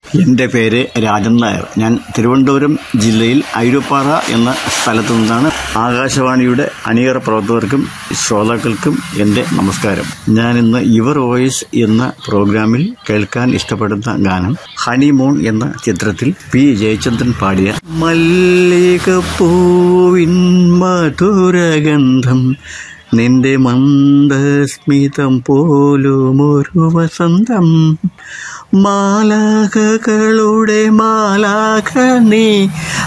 എൻ്റെ പേര് രാജൻ നായർ ഞാൻ തിരുവനന്തപുരം ജില്ലയിൽ ഐരൂപ്പാറ എന്ന സ്ഥലത്തു നിന്നാണ് ആകാശവാണിയുടെ അണിയറ പ്രവർത്തകർക്കും ശ്രോതാക്കൾക്കും എൻ്റെ നമസ്കാരം ഞാൻ ഇന്ന് യുവർ വോയിസ് എന്ന പ്രോഗ്രാമിൽ കേൾക്കാൻ ഇഷ്ടപ്പെടുന്ന ഗാനം ഹണിമൂൺ എന്ന ചിത്രത്തിൽ പി ജയചന്ദ്രൻ പാടിയ മല്ലികപ്പൂവിൻ മധുരഗന്ധം നിന്റെ മന്ദസ്മിതം പോലും ഒരു വസന്തം മാലാഖകളുടെ മാലാഖ നീ